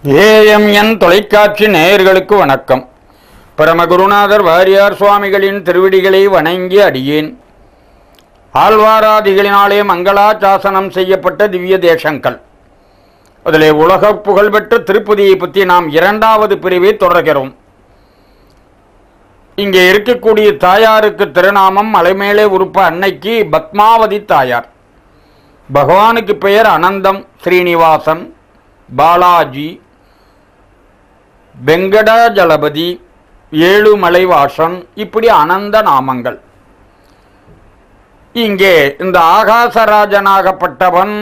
AMN தொலைக்காட்சி நேயர்களுக்கு வணக்கம் பரமகுருநாதர் வாரியார் சுவாமிகளின் திருவடிகளை வணங்கி அடியேன் ஆழ்வாராதிகளினாலே மங்களாசாசனம் செய்யப்பட்ட திவ்ய தேசங்கள் அதிலே உலக புகழ்பெற்ற திருப்பதியை பற்றி நாம் இரண்டாவது பிரிவை தொடர்கிறோம் இங்கே இருக்கக்கூடிய தாயாருக்கு திருநாமம் மலைமேலே உறுப்ப அன்னைக்கு பத்மாவதி தாயார் பகவானுக்கு பெயர் அனந்தம் ஸ்ரீனிவாசன் பாலாஜி வெங்கடாஜலபதி ஏழுமலைவாசன் இப்படி அனந்த நாமங்கள் இங்கே இந்த ஆகாசராஜனாகப்பட்டவன்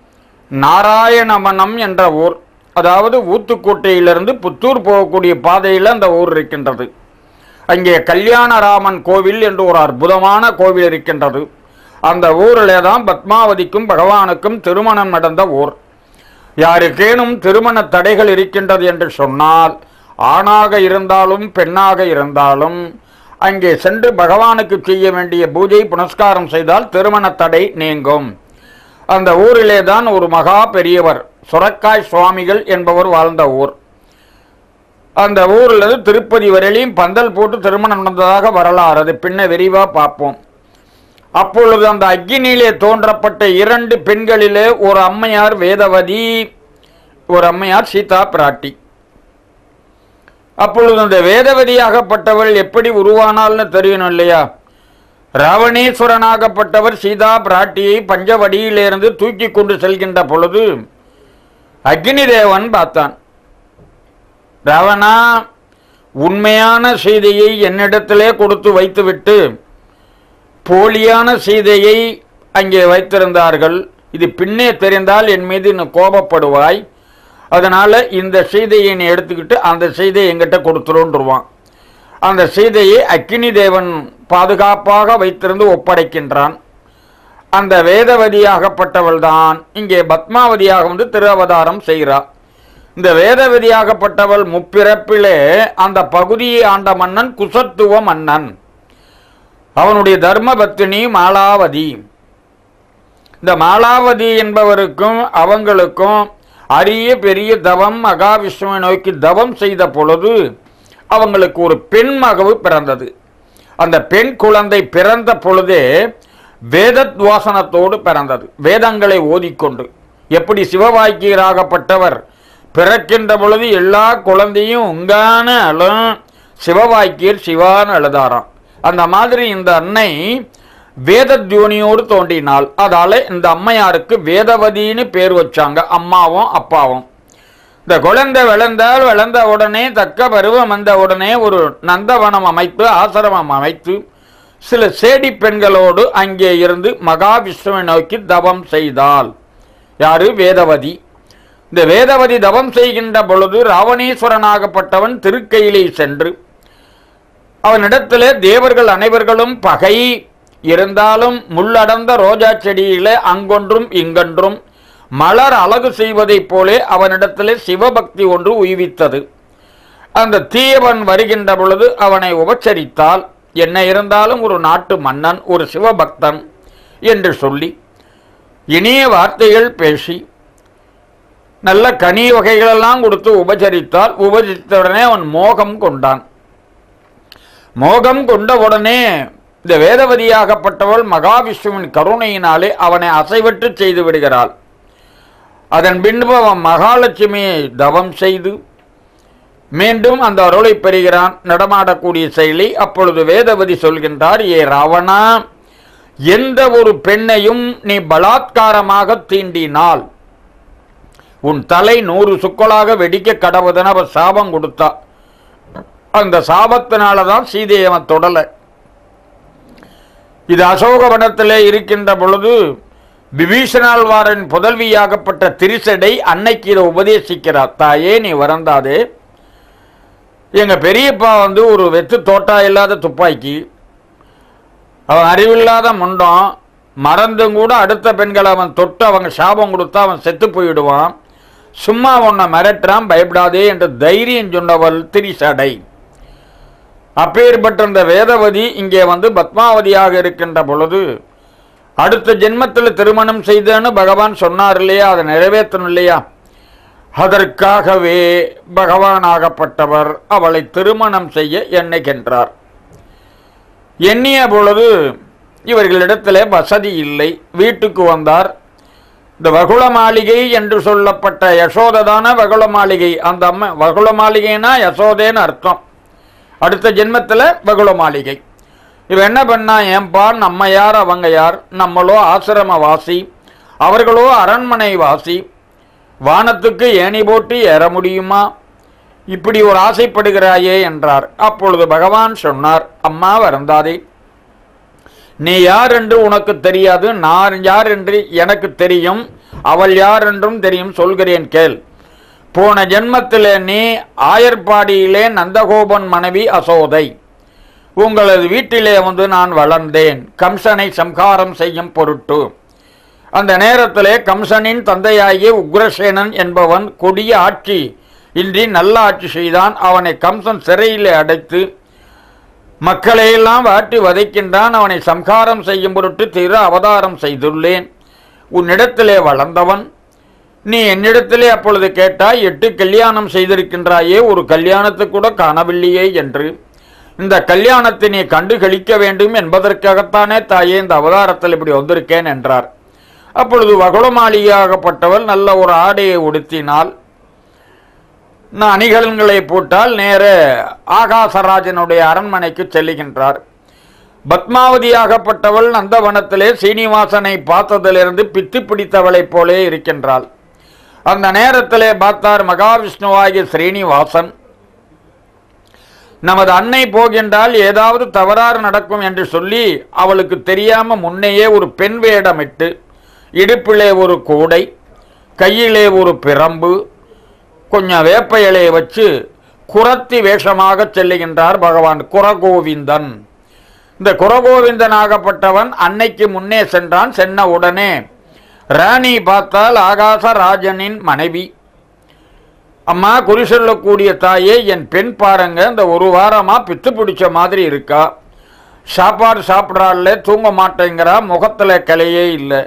நாராயணவனம் என்ற ஊர் அதாவது ஊத்துக்கோட்டையிலிருந்து புத்தூர் போகக்கூடிய பாதையில் அந்த ஊர் இருக்கின்றது அங்கே கல்யாணராமன் கோவில் என்று ஒரு அற்புதமான கோவில் இருக்கின்றது அந்த ஊரிலே தான் பத்மாவதிக்கும் பகவானுக்கும் திருமணம் நடந்த ஊர் யாருக்கேனும் திருமண தடைகள் இருக்கின்றது என்று சொன்னால் ஆணாக இருந்தாலும் பெண்ணாக இருந்தாலும் அங்கே சென்று பகவானுக்கு செய்ய வேண்டிய பூஜை புனஸ்காரம் செய்தால் திருமண தடை நீங்கும் அந்த ஊரிலே தான் ஒரு மகா பெரியவர் சுரக்காய் சுவாமிகள் என்பவர் வாழ்ந்த ஊர் அந்த ஊரில் இருந்து திருப்பதி வரையிலையும் பந்தல் போட்டு திருமணம் நடந்ததாக வரலாறு அது பின்ன விரிவாக பார்ப்போம் அப்பொழுது அந்த அக்கினியிலே தோன்றப்பட்ட இரண்டு பெண்களிலே ஒரு அம்மையார் வேதவதி ஒரு அம்மையார் சீதா பிராட்டி அப்பொழுது அந்த வேதவதியாகப்பட்டவள் எப்படி உருவானால்னு தெரியணும் இல்லையா ராவணேஸ்வரனாகப்பட்டவர் சீதா பிராட்டியை பஞ்சவடியிலிருந்து தூக்கி கொண்டு செல்கின்ற பொழுது அக்னி தேவன் பார்த்தான் ராவணா உண்மையான சீதையை என்னிடத்திலே கொடுத்து வைத்துவிட்டு போலியான சீதையை அங்கே வைத்திருந்தார்கள் இது பின்னே தெரிந்தால் என் மீது நீ கோபப்படுவாய் அதனால இந்த சீதையை நீ எடுத்துக்கிட்டு அந்த சீதையை எங்கிட்ட கொடுத்துருன்றுவான் அந்த சீதையை அக்கினி தேவன் பாதுகாப்பாக வைத்திருந்து ஒப்படைக்கின்றான் அந்த வேதவதியாகப்பட்டவள் தான் இங்கே பத்மாவதியாக வந்து திருஅவதாரம் செய்கிறார் இந்த வேதவதியாகப்பட்டவள் முப்பிறப்பிலே அந்த பகுதியை ஆண்ட மன்னன் குசத்துவ மன்னன் அவனுடைய தர்மபத்தினி மாலாவதி இந்த மாலாவதி என்பவருக்கும் அவங்களுக்கும் அரிய பெரிய தவம் மகாவிஷ்ணுவை நோக்கி தவம் செய்த பொழுது அவங்களுக்கு ஒரு பெண் மகவு பிறந்தது அந்த பெண் குழந்தை பிறந்த பொழுதே வேதத்வாசனத்தோடு பிறந்தது வேதங்களை ஓதிக்கொண்டு எப்படி சிவவாக்கியராகப்பட்டவர் பிறக்கின்ற பொழுது எல்லா குழந்தையும் உங்கான அழும் சிவவாக்கியர் சிவான்னு அழுதாராம் அந்த மாதிரி இந்த அன்னை வேதத்யோனியோடு தோன்றினாள் அதால இந்த அம்மையாருக்கு வேதவதின்னு பேர் வச்சாங்க அம்மாவும் அப்பாவும் இந்த குழந்தை விளந்தால் விளந்த உடனே தக்க பருவம் வந்த உடனே ஒரு நந்தவனம் அமைத்து ஆசிரமம் அமைத்து சில சேடி பெண்களோடு அங்கே இருந்து மகாவிஷ்ணுவை நோக்கி தவம் செய்தாள் யாரு வேதவதி இந்த வேதவதி தவம் செய்கின்ற பொழுது ராவணேஸ்வரனாகப்பட்டவன் திருக்கையிலே சென்று அவனிடத்திலே தேவர்கள் அனைவர்களும் பகை இருந்தாலும் முள்ளடர்ந்த ரோஜா செடியிலே அங்கொன்றும் இங்கொன்றும் மலர் அழகு செய்வதைப் போலே அவனிடத்திலே சிவபக்தி ஒன்று உய்வித்தது அந்த தீயவன் வருகின்ற பொழுது அவனை உபச்சரித்தால் என்ன இருந்தாலும் ஒரு நாட்டு மன்னன் ஒரு சிவபக்தன் என்று சொல்லி இனிய வார்த்தைகள் பேசி நல்ல கனி வகைகளெல்லாம் கொடுத்து உபச்சரித்தால் உபச்சரித்தவுடனே அவன் மோகம் கொண்டான் மோகம் கொண்ட உடனே இந்த வேதவதியாகப்பட்டவள் மகாவிஷ்ணுவின் கருணையினாலே அவனை அசைவற்று செய்து விடுகிறாள் அதன் பின்பு அவன் மகாலட்சுமியை தவம் செய்து மீண்டும் அந்த அருளை பெறுகிறான் நடமாடக்கூடிய செயலை அப்பொழுது வேதவதி சொல்கின்றார் ஏ ராவணா எந்த ஒரு பெண்ணையும் நீ பலாத்காரமாக தீண்டினால் உன் தலை நூறு சுக்களாக வெடிக்க கடவுதுன்னு அவர் சாபம் கொடுத்தா அந்த சாபத்தினால தான் சீதையை அவன் தொடலை இது அசோகவனத்திலே இருக்கின்ற பொழுது விபீஷணாழ்வாரின் புதல்வியாகப்பட்ட திரிசடை அன்னைக்கு இதை உபதேசிக்கிறார் தாயே நீ வரந்தாதே எங்க பெரியப்பா வந்து ஒரு வெத்து தோட்டா இல்லாத துப்பாக்கி அவன் அறிவில்லாத முண்டம் மறந்தும் கூட அடுத்த பெண்களை அவன் தொட்டு அவங்க சாபம் கொடுத்தா அவன் செத்து போயிடுவான் சும்மா உன்னை மிரட்டுறான் பயப்படாதே என்று தைரியம் சொன்னவள் திரிசடை அப்பேற்பட்ட இந்த வேதவதி இங்கே வந்து பத்மாவதியாக இருக்கின்ற பொழுது அடுத்த ஜென்மத்தில் திருமணம் செய்தேன்னு பகவான் சொன்னார் இல்லையா அதை நிறைவேற்றணும் இல்லையா அதற்காகவே பகவானாகப்பட்டவர் அவளை திருமணம் செய்ய எண்ணுகின்றார் எண்ணிய பொழுது இவர்களிடத்தில் வசதி இல்லை வீட்டுக்கு வந்தார் இந்த வகுள மாளிகை என்று சொல்லப்பட்ட யசோததான வகுள மாளிகை அந்த அம்மா வகுள மாளிகைனா யசோதேன்னு அர்த்தம் அடுத்த ஜென்மத்தில் வகுள மாளிகை இவன் என்ன பண்ணா ஏன்பா நம்ம யார் அவங்க யார் நம்மளோ ஆசிரமவாசி அவர்களோ அரண்மனை வாசி வானத்துக்கு ஏணி போட்டு ஏற முடியுமா இப்படி ஒரு ஆசைப்படுகிறாயே என்றார் அப்பொழுது பகவான் சொன்னார் அம்மா வருந்தாதே நீ யார் என்று உனக்கு தெரியாது நான் யார் என்று எனக்கு தெரியும் அவள் யார் என்றும் தெரியும் சொல்கிறேன் கேள் போன ஜென்மத்திலே நீ ஆயர்பாடியிலே நந்தகோபன் மனைவி அசோதை உங்களது வீட்டிலே வந்து நான் வளர்ந்தேன் கம்சனை சம்ஹாரம் செய்யும் பொருட்டு அந்த நேரத்திலே கம்சனின் தந்தையாகிய உக்ரசேனன் என்பவன் கொடிய ஆட்சி இன்றி நல்ல ஆட்சி செய்தான் அவனை கம்சன் சிறையிலே அடைத்து மக்களையெல்லாம் வாட்டி வதைக்கின்றான் அவனை சம்ஹாரம் செய்யும் பொருட்டு திரு அவதாரம் செய்துள்ளேன் உன்னிடத்திலே வளர்ந்தவன் நீ என்னிடத்திலே அப்பொழுது கேட்டாய் எட்டு கல்யாணம் செய்திருக்கின்றாயே ஒரு கல்யாணத்தை கூட காணவில்லையே என்று இந்த கல்யாணத்தை நீ கண்டு கழிக்க வேண்டும் என்பதற்காகத்தானே தாயே இந்த அவதாரத்தில் இப்படி வந்திருக்கேன் என்றார் அப்பொழுது வகுளமாளிகையாகப்பட்டவள் நல்ல ஒரு ஆடையை உடுத்தினாள் நான் அணிகலன்களை போட்டால் நேர ஆகாசராஜனுடைய அரண்மனைக்கு செல்லுகின்றார் பத்மாவதியாகப்பட்டவள் நந்தவனத்திலே சீனிவாசனை பார்த்ததிலிருந்து பித்து பிடித்தவளைப் போலே இருக்கின்றாள் அந்த நேரத்திலே பார்த்தார் மகாவிஷ்ணுவாகிய ஸ்ரீனிவாசன் நமது அன்னை போகின்றால் ஏதாவது தவறாறு நடக்கும் என்று சொல்லி அவளுக்கு தெரியாம முன்னையே ஒரு பெண் வேடமிட்டு இடுப்பிலே ஒரு கூடை கையிலே ஒரு பிரம்பு கொஞ்சம் வேப்ப இலையை வச்சு குரத்தி வேஷமாக செல்லுகின்றார் பகவான் குரகோவிந்தன் இந்த குரகோவிந்தன் ஆகப்பட்டவன் அன்னைக்கு முன்னே சென்றான் சென்ன உடனே ராணி பார்த்தால் ஆகாச ராஜனின் மனைவி அம்மா குறி சொல்லக்கூடிய தாயே என் பெண் பாருங்க இந்த ஒரு வாரமா பித்து பிடிச்ச மாதிரி இருக்கா சாப்பாடு சாப்பிட்றாள்ல தூங்க மாட்டேங்கிறா முகத்துல கிளையே இல்லை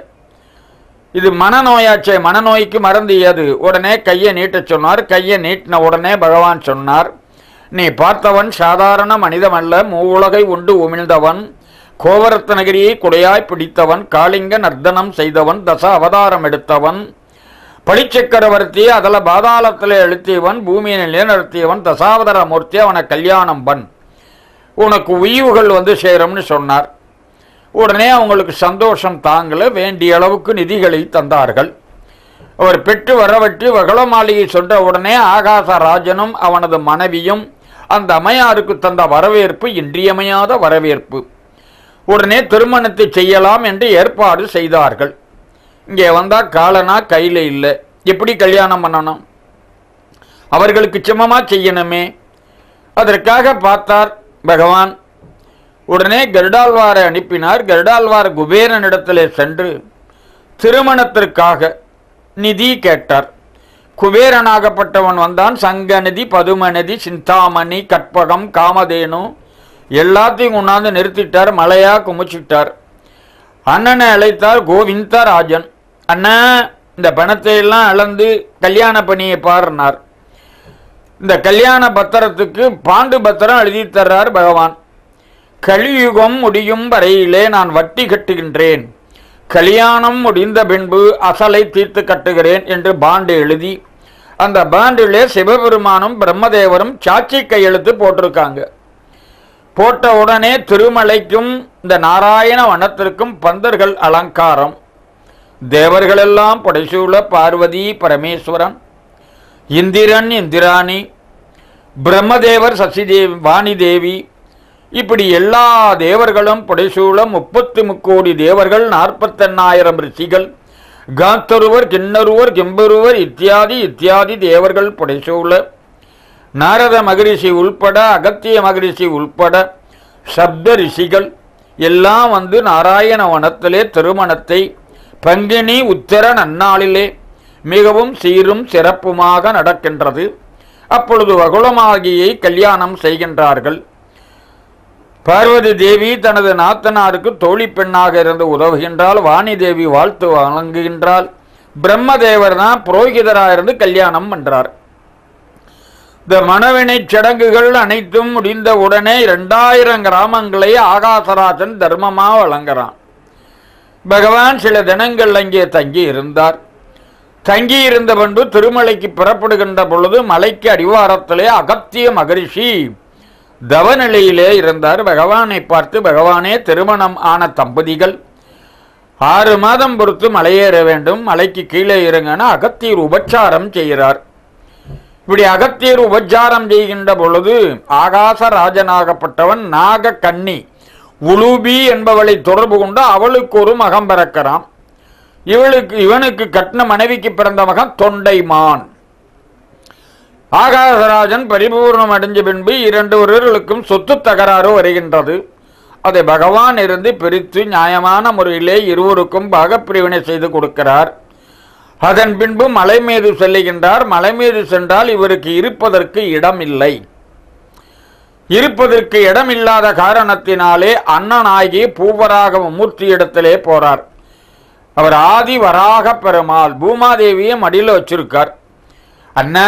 இது மனநோயாச்சே மனநோய்க்கு மருந்து ஏது உடனே கையை நீட்டச் சொன்னார் கையை நீட்டின உடனே பகவான் சொன்னார் நீ பார்த்தவன் சாதாரண மனிதமல்ல மூவுலகை உண்டு உமிழ்ந்தவன் கோவரத்னகிரியை குடையாய் பிடித்தவன் காளிங்க நர்த்தனம் செய்தவன் தச அவதாரம் எடுத்தவன் பளிச்சக்கரவர்த்தி அதில் பாதாளத்தில் எழுத்தியவன் பூமியை நிலைநிறுத்தியவன் தசாவதார மூர்த்தி அவனை கல்யாணம் பண் உனக்கு உய்வுகள் வந்து சேரும்னு சொன்னார் உடனே அவங்களுக்கு சந்தோஷம் தாங்கல வேண்டிய அளவுக்கு நிதிகளை தந்தார்கள் அவர் பெற்று வரவற்றி வகள மாளிகை சொன்ன உடனே ஆகாசராஜனும் அவனது மனைவியும் அந்த அம்மையாருக்கு தந்த வரவேற்பு இன்றியமையாத வரவேற்பு உடனே திருமணத்தை செய்யலாம் என்று ஏற்பாடு செய்தார்கள் இங்கே வந்தா காலனா கையில் இல்லை எப்படி கல்யாணம் பண்ணணும் அவர்களுக்கு சிம்மமா செய்யணுமே அதற்காக பார்த்தார் பகவான் உடனே கருடாழ்வாரை அனுப்பினார் கருடாழ்வார் குபேரனிடத்திலே சென்று திருமணத்திற்காக நிதி கேட்டார் குபேரனாகப்பட்டவன் வந்தான் சங்கநிதி பதுமநிதி சிந்தாமணி கற்பகம் காமதேனு எல்லாத்தையும் கொண்டாந்து நிறுத்திட்டார் மலையா குமிச்சிட்டார் அண்ணனை அழைத்தார் கோவிந்த ராஜன் அண்ணா இந்த பணத்தை எல்லாம் அளந்து கல்யாண பணியை பாருனார் இந்த கல்யாண பத்திரத்துக்கு பாண்டு பத்திரம் எழுதி தர்றார் பகவான் கலியுகம் முடியும் வரையிலே நான் வட்டி கட்டுகின்றேன் கல்யாணம் முடிந்த பின்பு அசலை தீர்த்து கட்டுகிறேன் என்று பாண்டு எழுதி அந்த பாண்டிலே சிவபெருமானும் பிரம்மதேவரும் சாட்சி கையெழுத்து போட்டிருக்காங்க போட்ட உடனே திருமலைக்கும் இந்த நாராயண வனத்திற்கும் பந்தர்கள் அலங்காரம் தேவர்களெல்லாம் படைசூழ பார்வதி பரமேஸ்வரன் இந்திரன் இந்திராணி பிரம்மதேவர் சசிதேவி வாணி தேவி இப்படி எல்லா தேவர்களும் புடைசூழ முப்பத்தி முக்கோடி தேவர்கள் நாற்பத்தெண்ணாயிரம் ரிஷிகள் காத்தொருவர் கிண்ணருவர் கிம்பருவர் இத்தியாதி இத்தியாதி தேவர்கள் புடைசூழ நாரத மகரிஷி உள்பட அகத்திய மகரிஷி உள்பட சப்த ரிஷிகள் எல்லாம் வந்து நாராயண வனத்திலே திருமணத்தை பங்கினி உத்தர நன்னாளிலே மிகவும் சீரும் சிறப்புமாக நடக்கின்றது அப்பொழுது வகுளமாகியை கல்யாணம் செய்கின்றார்கள் பார்வதி தேவி தனது நாத்தனாருக்கு தோழி பெண்ணாக இருந்து உதவுகின்றாள் வாணி தேவி வாழ்த்து வழங்குகின்றாள் பிரம்மதேவர் தான் புரோகிதராக இருந்து கல்யாணம் பண்றார் இந்த மணவினை சடங்குகள் அனைத்தும் முடிந்த உடனே இரண்டாயிரம் கிராமங்களை ஆகாசராஜன் தர்மமா வழங்குறான் பகவான் சில தினங்கள் அங்கே தங்கி இருந்தார் தங்கி இருந்த பண்பு திருமலைக்கு புறப்படுகின்ற பொழுது மலைக்கு அடிவாரத்திலே அகத்திய மகரிஷி தவநிலையிலே இருந்தார் பகவானை பார்த்து பகவானே திருமணம் ஆன தம்பதிகள் ஆறு மாதம் பொறுத்து மலையேற வேண்டும் மலைக்கு கீழே இருங்கன்னு அகத்தியர் உபச்சாரம் செய்கிறார் இப்படி அகத்தியர் உபச்சாரம் செய்கின்ற பொழுது ஆகாசராஜனாகப்பட்டவன் நாக கன்னி உலூபி என்பவளை தொடர்பு கொண்டு அவளுக்கு ஒரு மகம் பிறக்கிறான் இவளுக்கு இவனுக்கு கட்டின மனைவிக்கு பிறந்த மகன் தொண்டைமான் ஆகாசராஜன் பரிபூர்ணம் அடைஞ்ச பின்பு இரண்டு ஒருவர்களுக்கும் சொத்து தகராறு வருகின்றது அதை பகவான் இருந்து பிரித்து நியாயமான முறையிலே இருவருக்கும் பாகப்பிரிவினை செய்து கொடுக்கிறார் அதன் பின்பு மலை மீது செல்லுகின்றார் மலை மீது சென்றால் இவருக்கு இருப்பதற்கு இடம் இல்லை இருப்பதற்கு இடம் இல்லாத காரணத்தினாலே அண்ணனாகி பூவராக மூர்த்தி இடத்திலே போறார் அவர் ஆதி வராக பெருமாள் பூமாதேவியை மடியில் வச்சிருக்கார் அண்ணா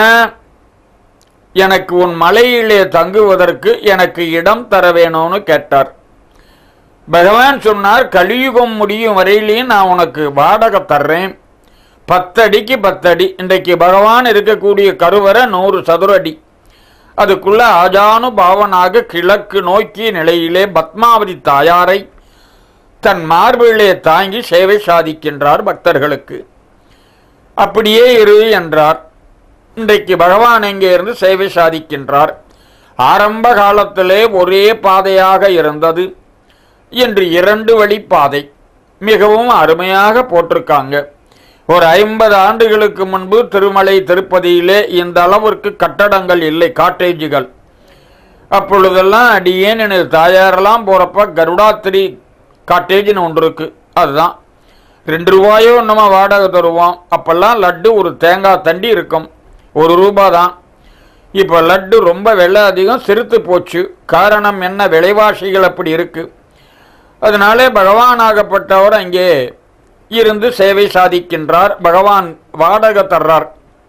எனக்கு உன் மலையிலே தங்குவதற்கு எனக்கு இடம் தர வேணும்னு கேட்டார் பகவான் சொன்னார் கலியுகம் முடியும் வரையிலையும் நான் உனக்கு வாடகை தர்றேன் பத்தடிக்கு பத்தடி இன்றைக்கு பகவான் இருக்கக்கூடிய கருவறை நூறு சதுர அடி அதுக்குள்ள ஆஜானு பாவனாக கிழக்கு நோக்கிய நிலையிலே பத்மாவதி தாயாரை தன் மார்பிலே தாங்கி சேவை சாதிக்கின்றார் பக்தர்களுக்கு அப்படியே இரு என்றார் இன்றைக்கு பகவான் எங்கே இருந்து சேவை சாதிக்கின்றார் ஆரம்ப காலத்திலே ஒரே பாதையாக இருந்தது இன்று இரண்டு வழி பாதை மிகவும் அருமையாக போட்டிருக்காங்க ஒரு ஐம்பது ஆண்டுகளுக்கு முன்பு திருமலை திருப்பதியிலே இந்த அளவிற்கு கட்டடங்கள் இல்லை காட்டேஜுகள் அப்பொழுதெல்லாம் அடியேன் எனது தாயாரெல்லாம் போகிறப்ப கருடாத்திரி காட்டேஜ்னு ஒன்று இருக்கு அதுதான் ரெண்டு ரூபாயோ நம்ம வாடகை தருவோம் அப்பெல்லாம் லட்டு ஒரு தேங்காய் தண்டி இருக்கும் ஒரு ரூபா தான் இப்போ லட்டு ரொம்ப விலை அதிகம் சிறுத்து போச்சு காரணம் என்ன விலைவாசிகள் அப்படி இருக்கு அதனாலே பகவானாகப்பட்டவர் அங்கே இருந்து சேவை சாதிக்கின்றார் பகவான் வாடகை தர்றார்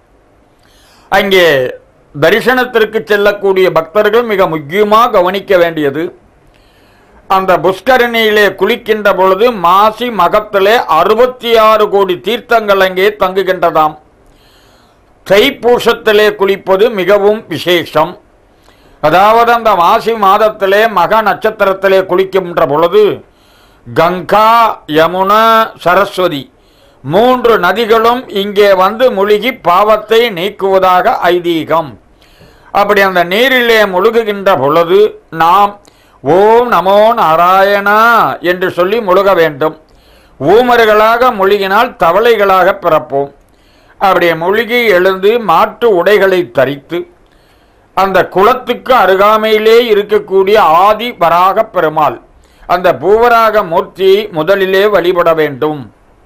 அங்கே தரிசனத்திற்கு செல்லக்கூடிய பக்தர்கள் மிக முக்கியமாக கவனிக்க வேண்டியது அந்த புஷ்கரணியிலே குளிக்கின்ற பொழுது மாசி மகத்திலே அறுபத்தி ஆறு கோடி தீர்த்தங்கள் அங்கே தங்குகின்றதாம் தைப்பூசத்திலே குளிப்பது மிகவும் விசேஷம் அதாவது அந்த மாசி மாதத்திலே மக நட்சத்திரத்திலே குளிக்கின்ற பொழுது கங்கா யமுனா சரஸ்வதி மூன்று நதிகளும் இங்கே வந்து முழுகி பாவத்தை நீக்குவதாக ஐதீகம் அப்படி அந்த நீரிலே முழுகுகின்ற பொழுது நாம் ஓம் நமோ நாராயணா என்று சொல்லி முழுக வேண்டும் ஊமர்களாக முழுகினால் தவளைகளாக பிறப்போம் அப்படியே முழுகி எழுந்து மாற்று உடைகளை தரித்து அந்த குளத்துக்கு அருகாமையிலே இருக்கக்கூடிய ஆதி வராக பெருமாள் அந்த பூவராக மூர்த்தியை முதலிலே வழிபட வேண்டும்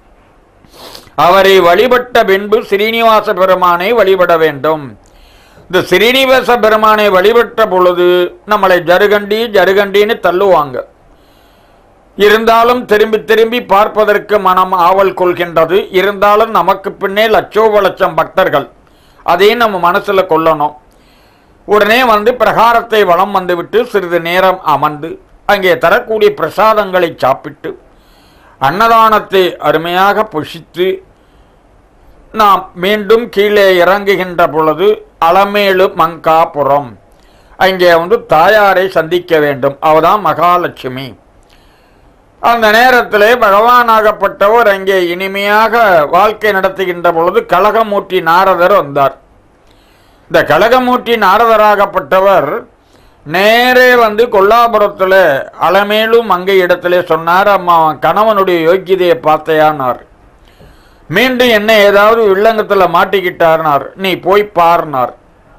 அவரை வழிபட்ட பின்பு ஸ்ரீனிவாச பெருமானை வழிபட வேண்டும் இந்த ஸ்ரீனிவாச பெருமானை வழிபட்ட பொழுது நம்மளை ஜருகண்டி ஜருகண்டின்னு தள்ளுவாங்க இருந்தாலும் திரும்பி திரும்பி பார்ப்பதற்கு மனம் ஆவல் கொள்கின்றது இருந்தாலும் நமக்கு பின்னே லட்சோப லட்சம் பக்தர்கள் அதையும் நம்ம மனசுல கொள்ளணும் உடனே வந்து பிரகாரத்தை வலம் வந்துவிட்டு சிறிது நேரம் அமர்ந்து அங்கே தரக்கூடிய பிரசாதங்களை சாப்பிட்டு அன்னதானத்தை அருமையாக புஷித்து நாம் மீண்டும் கீழே இறங்குகின்ற பொழுது அலமேலு மங்காபுரம் அங்கே வந்து தாயாரை சந்திக்க வேண்டும் அவதான் மகாலட்சுமி அந்த நேரத்திலே பகவானாகப்பட்டவர் அங்கே இனிமையாக வாழ்க்கை நடத்துகின்ற பொழுது கழகமூர்த்தி நாரதர் வந்தார் இந்த கழகமூர்த்தி நாரதராகப்பட்டவர் நேரே வந்து கொல்லாபுரத்தில் அலமேலும் மங்கை இடத்திலே சொன்னார் அம்மா அவன் கணவனுடைய யோக்கியதையை பார்த்தையானார் மீண்டும் என்ன ஏதாவது வில்லங்கத்தில் மாட்டிக்கிட்டார்னார் நீ போய் பார்னார்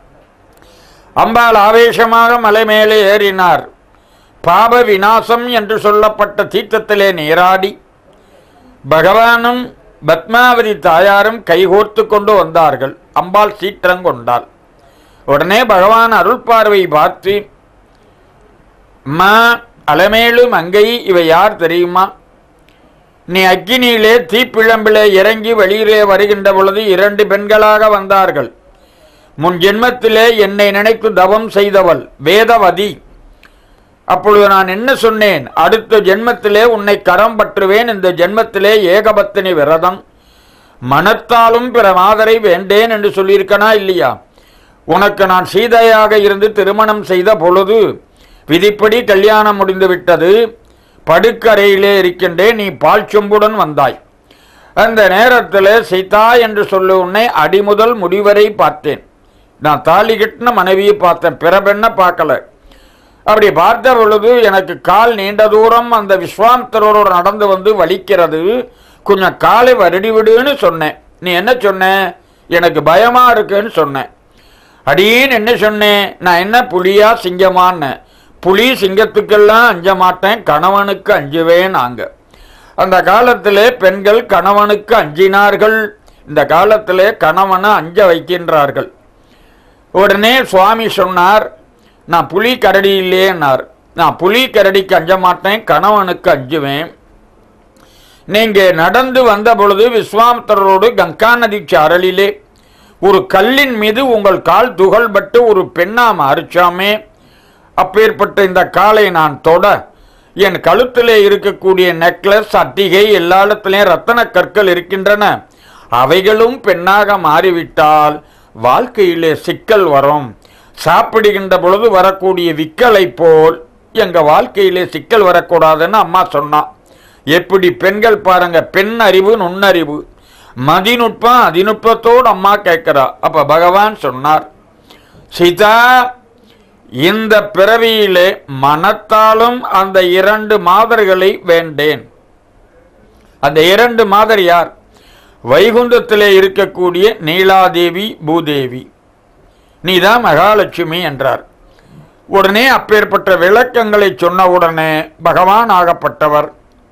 அம்பாள் ஆவேசமாக மலை மேலே ஏறினார் பாப விநாசம் என்று சொல்லப்பட்ட தீர்த்தத்திலே நீராடி பகவானும் பத்மாவதி தாயாரும் கைகோர்த்து கொண்டு வந்தார்கள் அம்பாள் சீற்றங்கொண்டாள் உடனே பகவான் அருள் பார்வை பார்த்து அம்மா அலமேலு மங்கை இவ யார் தெரியுமா நீ அக்கினியிலே தீப்பிழம்பிலே இறங்கி வெளியிலே வருகின்ற பொழுது இரண்டு பெண்களாக வந்தார்கள் முன் ஜென்மத்திலே என்னை நினைத்து தவம் செய்தவள் வேதவதி அப்பொழுது நான் என்ன சொன்னேன் அடுத்த ஜென்மத்திலே உன்னை கரம் பற்றுவேன் இந்த ஜென்மத்திலே ஏகபத்தினி விரதம் மனத்தாலும் பிற மாதரை வேண்டேன் என்று சொல்லியிருக்கனா இல்லையா உனக்கு நான் சீதையாக இருந்து திருமணம் செய்த பொழுது விதிப்படி கல்யாணம் முடிந்து விட்டது படுக்கறையிலே இருக்கின்றேன் நீ பால் சொம்புடன் வந்தாய் அந்த நேரத்தில் சீதா என்று சொல்லு உன்னை அடிமுதல் முடிவரை பார்த்தேன் நான் தாலி கட்டின மனைவியை பார்த்தேன் பிற பெண்ணை பார்க்கல அப்படி பார்த்த பொழுது எனக்கு கால் நீண்ட தூரம் அந்த விஸ்வாமித்திரோடு நடந்து வந்து வலிக்கிறது கொஞ்சம் காலை வருடி விடுன்னு சொன்னேன் நீ என்ன சொன்ன எனக்கு பயமா இருக்குன்னு சொன்னேன் அடின்னு என்ன சொன்னேன் நான் என்ன புலியா சிங்கமான்னு புலி சிங்கத்துக்கெல்லாம் அஞ்ச மாட்டேன் கணவனுக்கு அஞ்சுவேன் நாங்க அந்த காலத்திலே பெண்கள் கணவனுக்கு அஞ்சினார்கள் இந்த காலத்திலே கணவனை அஞ்ச வைக்கின்றார்கள் உடனே சுவாமி சொன்னார் நான் புலி கரடி இல்லையேன்னார் நான் புலி கரடிக்கு அஞ்ச மாட்டேன் கணவனுக்கு அஞ்சுவேன் நீங்க நடந்து வந்த பொழுது விஸ்வாமித்திரரோடு கங்கா நதி சாரலிலே ஒரு கல்லின் மீது உங்கள் கால் துகள்பட்டு ஒரு பெண்ணா மாறிச்சாமே அப்பேற்பட்ட இந்த காலை நான் தொட என் கழுத்திலே இருக்கக்கூடிய நெக்லஸ் அட்டிகை எல்லா இடத்துலையும் ரத்தன கற்கள் இருக்கின்றன அவைகளும் பெண்ணாக மாறிவிட்டால் வாழ்க்கையிலே சிக்கல் வரும் சாப்பிடுகின்ற பொழுது வரக்கூடிய விக்கலை போல் எங்க வாழ்க்கையிலே சிக்கல் வரக்கூடாதுன்னு அம்மா சொன்னான் எப்படி பெண்கள் பாருங்க பெண் அறிவு நுண்ணறிவு மதிநுட்பம் அதிநுட்பத்தோடு அம்மா கேட்கிறா அப்ப பகவான் சொன்னார் சீதா இந்த பிறவியிலே மனத்தாலும் அந்த இரண்டு மாதர்களை வேண்டேன் அந்த இரண்டு மாதர் யார் வைகுந்தத்திலே இருக்கக்கூடிய நீலாதேவி பூதேவி நீதான் மகாலட்சுமி என்றார் உடனே அப்பேற்பட்ட விளக்கங்களை சொன்ன உடனே பகவான் ஆகப்பட்டவர்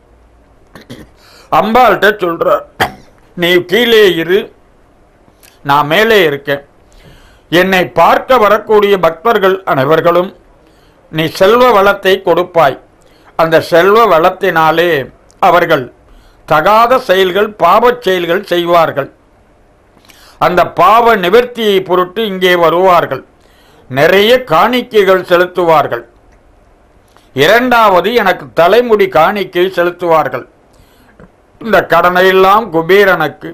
அம்பாள்கிட்ட சொல்றார் நீ கீழே இரு நான் மேலே இருக்கேன் என்னை பார்க்க வரக்கூடிய பக்தர்கள் அனைவர்களும் நீ செல்வ வளத்தை கொடுப்பாய் அந்த செல்வ வளத்தினாலே அவர்கள் தகாத செயல்கள் பாவச் செயல்கள் செய்வார்கள் அந்த பாவ நிவர்த்தியை பொருட்டு இங்கே வருவார்கள் நிறைய காணிக்கைகள் செலுத்துவார்கள் இரண்டாவது எனக்கு தலைமுடி காணிக்கை செலுத்துவார்கள் இந்த கடனையெல்லாம் குபேரனுக்கு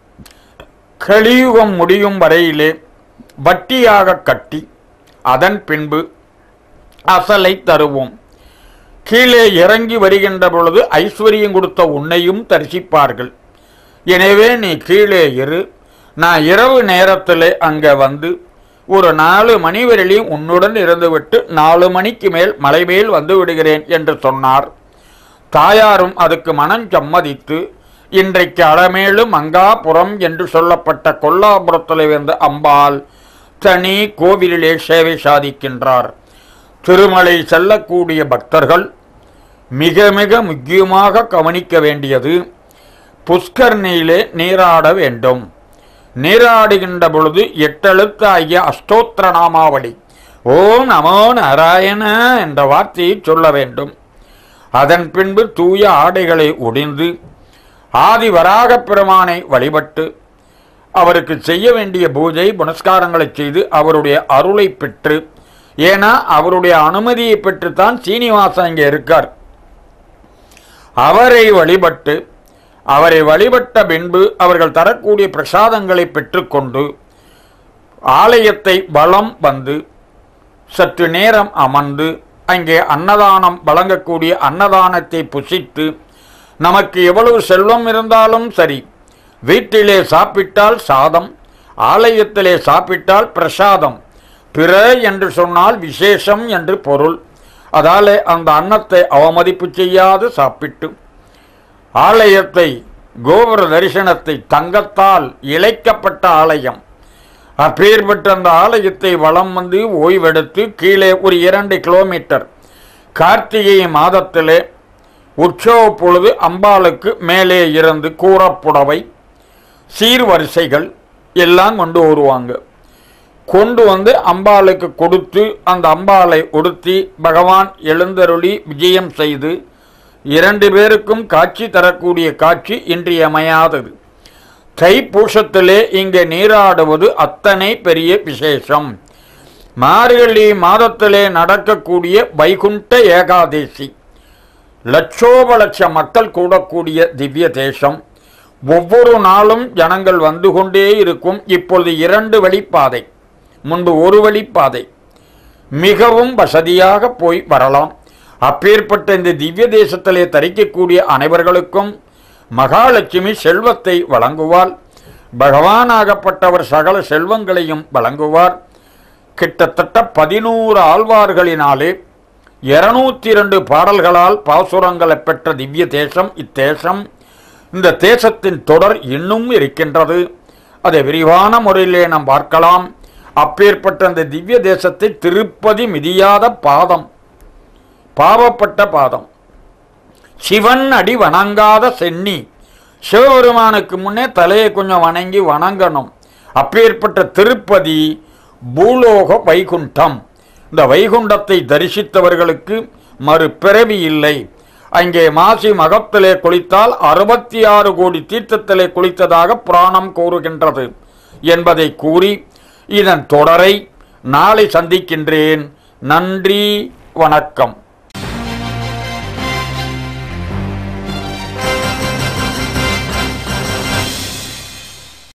கலியுகம் முடியும் வரையிலே வட்டியாக கட்டி அதன் பின்பு அசலை தருவோம் கீழே இறங்கி வருகின்ற பொழுது ஐஸ்வர்யம் கொடுத்த உன்னையும் தரிசிப்பார்கள் எனவே நீ கீழே இரு நான் இரவு நேரத்தில் அங்கே வந்து ஒரு நாலு மணி வரையிலும் உன்னுடன் இருந்துவிட்டு நாலு மணிக்கு மேல் மலை மேல் வந்து விடுகிறேன் என்று சொன்னார் தாயாரும் அதுக்கு மனம் சம்மதித்து இன்றைக்கு அலமேலு மங்காபுரம் என்று சொல்லப்பட்ட கொல்லாபுரத்தில் இருந்த அம்பாள் தனி கோவிலிலே சேவை சாதிக்கின்றார் திருமலை செல்லக்கூடிய பக்தர்கள் மிக மிக முக்கியமாக கவனிக்க வேண்டியது புஷ்கரணியிலே நீராட வேண்டும் நீராடுகின்ற பொழுது எட்டெழுத்து ஆகிய அஷ்டோத்திர நாமாவளி ஓம் நமோ நாராயண என்ற வார்த்தையை சொல்ல வேண்டும் அதன் பின்பு தூய ஆடைகளை ஒடிந்து ஆதி வராகப் பெருமானை வழிபட்டு அவருக்கு செய்ய வேண்டிய பூஜை புனஸ்காரங்களை செய்து அவருடைய அருளை பெற்று ஏன்னா அவருடைய அனுமதியை பெற்றுத்தான் சீனிவாசன் இங்கே இருக்கார் அவரை வழிபட்டு அவரை வழிபட்ட பின்பு அவர்கள் தரக்கூடிய பிரசாதங்களை பெற்றுக்கொண்டு ஆலயத்தை வலம் வந்து சற்று நேரம் அமர்ந்து அங்கே அன்னதானம் வழங்கக்கூடிய அன்னதானத்தை புசித்து நமக்கு எவ்வளவு செல்வம் இருந்தாலும் சரி வீட்டிலே சாப்பிட்டால் சாதம் ஆலயத்திலே சாப்பிட்டால் பிரசாதம் பிற என்று சொன்னால் விசேஷம் என்று பொருள் அதாலே அந்த அன்னத்தை அவமதிப்பு செய்யாது சாப்பிட்டு ஆலயத்தை கோபுர தரிசனத்தை தங்கத்தால் இழைக்கப்பட்ட ஆலயம் அப்பேற்பட்ட அந்த ஆலயத்தை வலம் வந்து ஓய்வெடுத்து கீழே ஒரு இரண்டு கிலோமீட்டர் கார்த்திகை மாதத்திலே உற்சவ பொழுது அம்பாளுக்கு மேலே இருந்து கூறப்புடவை சீர்வரிசைகள் எல்லாம் கொண்டு வருவாங்க கொண்டு வந்து அம்பாளுக்கு கொடுத்து அந்த அம்பாளை உடுத்தி பகவான் எழுந்தருளி விஜயம் செய்து இரண்டு பேருக்கும் காட்சி தரக்கூடிய காட்சி இன்றியமையாதது தைப்பூசத்திலே இங்கே நீராடுவது அத்தனை பெரிய விசேஷம் மார்கழி மாதத்திலே நடக்கக்கூடிய வைகுண்ட ஏகாதேசி லட்சோப லட்ச மக்கள் கூடக்கூடிய திவ்ய தேசம் ஒவ்வொரு நாளும் ஜனங்கள் வந்து கொண்டே இருக்கும் இப்பொழுது இரண்டு வழிப்பாதை முன்பு ஒரு வழிப்பாதை மிகவும் வசதியாக போய் வரலாம் அப்பேற்பட்ட இந்த திவ்ய தேசத்திலே தரிக்கக்கூடிய அனைவர்களுக்கும் மகாலட்சுமி செல்வத்தை வழங்குவாள் பகவானாகப்பட்டவர் சகல செல்வங்களையும் வழங்குவார் கிட்டத்தட்ட பதினோரு ஆழ்வார்களினாலே இருநூத்தி இரண்டு பாடல்களால் பாசுரங்களை பெற்ற திவ்ய தேசம் இத்தேசம் இந்த தேசத்தின் தொடர் இன்னும் இருக்கின்றது அதை விரிவான முறையிலே நாம் பார்க்கலாம் அப்பேற்பட்ட அந்த திவ்ய தேசத்தை திருப்பதி மிதியாத பாதம் பாவப்பட்ட பாதம் சிவன் அடி வணங்காத சென்னி சிவபெருமானுக்கு முன்னே தலையை கொஞ்சம் வணங்கி வணங்கணும் அப்பேற்பட்ட திருப்பதி பூலோக வைகுண்டம் இந்த வைகுண்டத்தை தரிசித்தவர்களுக்கு மறுபிறவி இல்லை அங்கே மாசி மகத்திலே குளித்தால் அறுபத்தி ஆறு கோடி தீர்த்தத்திலே குளித்ததாக புராணம் கூறுகின்றது என்பதை கூறி இதன் தொடரை நாளை சந்திக்கின்றேன் நன்றி வணக்கம்